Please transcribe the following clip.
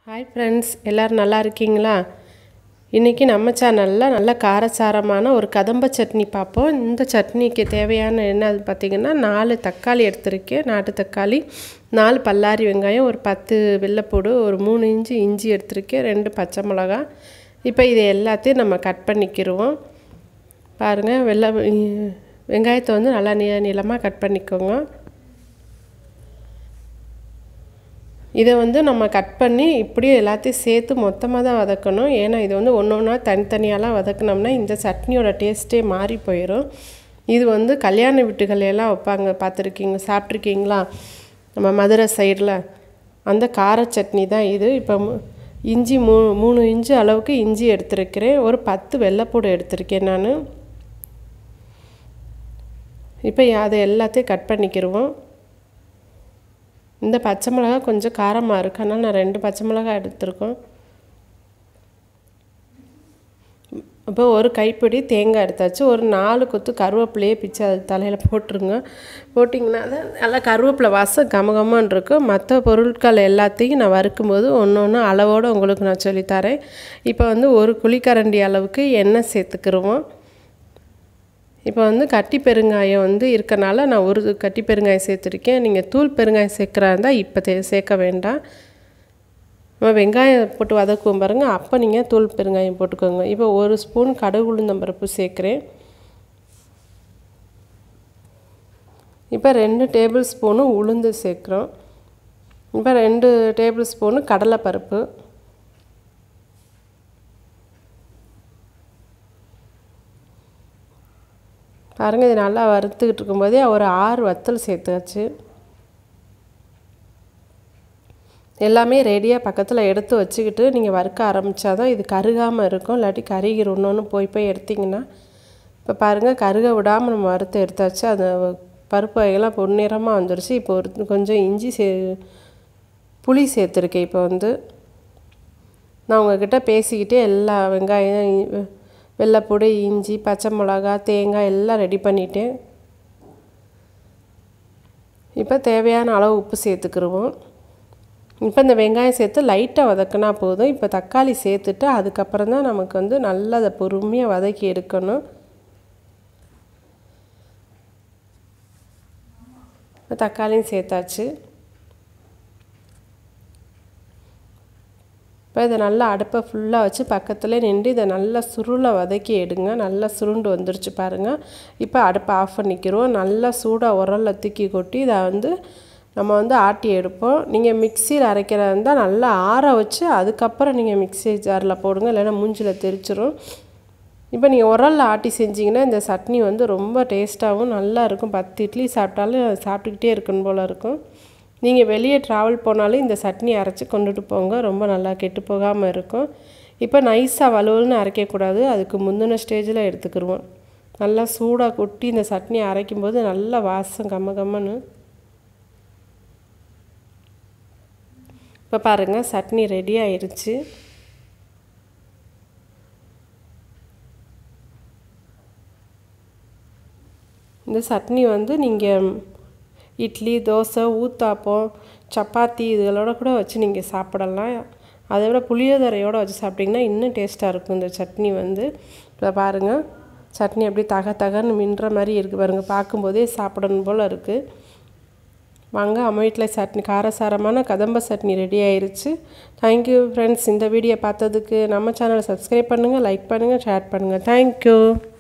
hi friends எல்லோரும் நல்லா இருக்கீங்களா இன்றைக்கி நம்ம சேனலில் நல்ல காரசாரமான ஒரு கதம்ப சட்னி பார்ப்போம் இந்த சட்னிக்கு தேவையான என்ன அது பார்த்திங்கன்னா நாலு தக்காளி எடுத்திருக்கேன் நாட்டு தக்காளி நாலு பல்லாரி வெங்காயம் ஒரு பத்து வெள்ளைப்பூடு ஒரு மூணு இன்ச்சு இஞ்சி எடுத்திருக்கேன் ரெண்டு பச்சை மிளகா இப்போ இது எல்லாத்தையும் நம்ம கட் பண்ணிக்கிடுவோம் பாருங்கள் வெள்ளை வெங்காயத்தை வந்து நல்லா நீ நீளமாக கட் பண்ணிக்கோங்க இதை வந்து நம்ம கட் பண்ணி இப்படியே எல்லாத்தையும் சேர்த்து மொத்தமாக தான் வதக்கணும் ஏன்னா இது வந்து ஒன்று ஒன்றா தனித்தனியாலாம் வதக்கினோம்னா இந்த சட்னியோட டேஸ்ட்டே மாறி போயிடும் இது வந்து கல்யாண வீட்டுகளெல்லாம் வைப்பாங்க பார்த்துருக்கீங்க சாப்பிட்ருக்கீங்களா நம்ம மதுரை சைடில் அந்த கார சட்னி தான் இது இப்போ இஞ்சி மூ மூணு இன்ச்சு அளவுக்கு இஞ்சி எடுத்திருக்கிறேன் ஒரு பத்து வெள்ளைப்பூடு எடுத்திருக்கேன் நான் இப்போ அதை எல்லாத்தையும் கட் பண்ணிக்கிடுவோம் இந்த பச்சை மிளகா கொஞ்சம் காரமாக இருக்குது அதனால் நான் ரெண்டு பச்சை மிளகா எடுத்திருக்கோம் இப்போ ஒரு கைப்பிடி தேங்காய் எடுத்தாச்சு ஒரு நாலு கொத்து கருவேப்பிலையே பிச்சு அது தலையில் போட்டுருங்க போட்டிங்கன்னா தான் நல்லா கருவேப்பிலை வாசம் கமகமான் இருக்கும் மற்ற பொருட்கள் எல்லாத்தையும் நான் வறுக்கும்போது ஒன்று ஒன்று அளவோடு உங்களுக்கு நான் சொல்லித்தரேன் இப்போ வந்து ஒரு குழிக்கரண்டி அளவுக்கு எண்ணெய் சேர்த்துக்கிருவோம் இப்போ வந்து கட்டி பெருங்காயம் வந்து இருக்கனால நான் ஒரு கட்டி பெருங்காயம் சேர்த்துருக்கேன் நீங்கள் தூள் பெருங்காயம் சேர்க்குறா இருந்தால் இப்போ தே சேர்க்க வேண்டாம் நம்ம வெங்காயம் போட்டு வதக்குவோம் பாருங்கள் அப்போ நீங்கள் தூள் பெருங்காயம் போட்டுக்கோங்க இப்போ ஒரு ஸ்பூன் கடுகு உளுந்தம்பருப்பு சேர்க்குறேன் இப்போ ரெண்டு டேபிள் ஸ்பூனு உளுந்து சேர்க்குறோம் இப்போ ரெண்டு டேபிள் ஸ்பூனு கடலைப்பருப்பு பாருங்கள் இது நல்லா வறுத்துக்கிட்டு இருக்கும்போதே ஒரு ஆறு வத்தல் சேர்த்தாச்சு எல்லாமே ரெடியாக பக்கத்தில் எடுத்து வச்சுக்கிட்டு நீங்கள் வறுக்க ஆரம்பித்தா தான் இது கருகாமல் இருக்கும் இல்லாட்டி கருகிற ஒன்று போய் போய் எடுத்திங்கன்னா இப்போ பாருங்கள் கருக விடாமல் நம்ம வறுத்து எடுத்தாச்சு அந்த பருப்பு வகைகள்லாம் பொன்னிறமாக வந்துருச்சு இப்போ ஒரு கொஞ்சம் இஞ்சி சே புளி சேர்த்துருக்கேன் இப்போ வந்து நான் உங்ககிட்ட பேசிக்கிட்டே எல்லா வெங்காயம் வெள்ளைப்பூடு இஞ்சி பச்சை மிளகா தேங்காய் எல்லாம் ரெடி பண்ணிட்டேன் இப்போ தேவையான அளவு உப்பு சேர்த்துக்கிருவோம் இப்போ இந்த வெங்காயம் சேர்த்து லைட்டாக வதக்கினா போதும் இப்போ தக்காளி சேர்த்துட்டு அதுக்கப்புறம் தான் நமக்கு வந்து நல்லா அதை பொறுமையாக வதக்கி எடுக்கணும் இப்போ தக்காளியும் சேர்த்தாச்சு இப்போ இதை நல்லா அடுப்பை ஃபுல்லாக வச்சு பக்கத்தில் நின்று இதை நல்லா சுருளை வதக்கி எடுங்க நல்லா சுருண்டு வந்துருச்சு பாருங்கள் இப்போ அடுப்பை ஆஃப் பண்ணிக்கிறோம் நல்லா சூடாக உரலில் தூக்கி கொட்டி இதை வந்து நம்ம வந்து ஆட்டி எடுப்போம் நீங்கள் மிக்சியில் அரைக்கிறதா இருந்தால் நல்லா ஆற வச்சு அதுக்கப்புறம் நீங்கள் மிக்சி ஜாரில் போடுங்க இல்லைன்னா மூஞ்சில் தெரிச்சிரும் இப்போ நீங்கள் உரலில் ஆட்டி செஞ்சிங்கன்னா இந்த சட்னி வந்து ரொம்ப டேஸ்ட்டாகவும் நல்லா இருக்கும் பத்து இட்லி சாப்பிட்டாலும் சாப்பிட்டுக்கிட்டே இருக்கணும் போல் இருக்கும் நீங்கள் வெளியே ட்ராவல் போனாலும் இந்த சட்னி அரைச்சி கொண்டுட்டு போங்க ரொம்ப நல்லா கெட்டு போகாமல் இருக்கும் இப்போ நைஸாக வலுவல்னு அரைக்கக்கூடாது அதுக்கு முந்தின ஸ்டேஜில் எடுத்துக்கிடுவோம் நல்லா சூடாக கொட்டி இந்த சட்னி அரைக்கும்போது நல்லா வாசம் கம்ம கம்மன்னு இப்போ பாருங்கள் சட்னி ரெடி ஆயிடுச்சு இந்த சட்னி வந்து நீங்கள் இட்லி தோசை ஊத்தாப்பம் சப்பாத்தி இதுகளோட கூட வச்சு நீங்கள் சாப்பிடலாம் அதை விட புளியோதரையோடு வச்சு சாப்பிட்டிங்கன்னா இன்னும் டேஸ்ட்டாக இருக்கும் இந்த சட்னி வந்து இப்போ பாருங்கள் சட்னி அப்படி தக தகன்னு மின்ற மாதிரி இருக்குது பாருங்கள் பார்க்கும்போதே சாப்பிடணும் போல் இருக்குது வாங்க அம்மா வீட்டில் சட்னி காரசாரமான கதம்ப சட்னி ரெடி ஆயிடுச்சு தேங்க்யூ ஃப்ரெண்ட்ஸ் இந்த வீடியோ பார்த்ததுக்கு நம்ம சேனலை சப்ஸ்கிரைப் பண்ணுங்கள் லைக் பண்ணுங்கள் ஷேர் பண்ணுங்கள் தேங்க்யூ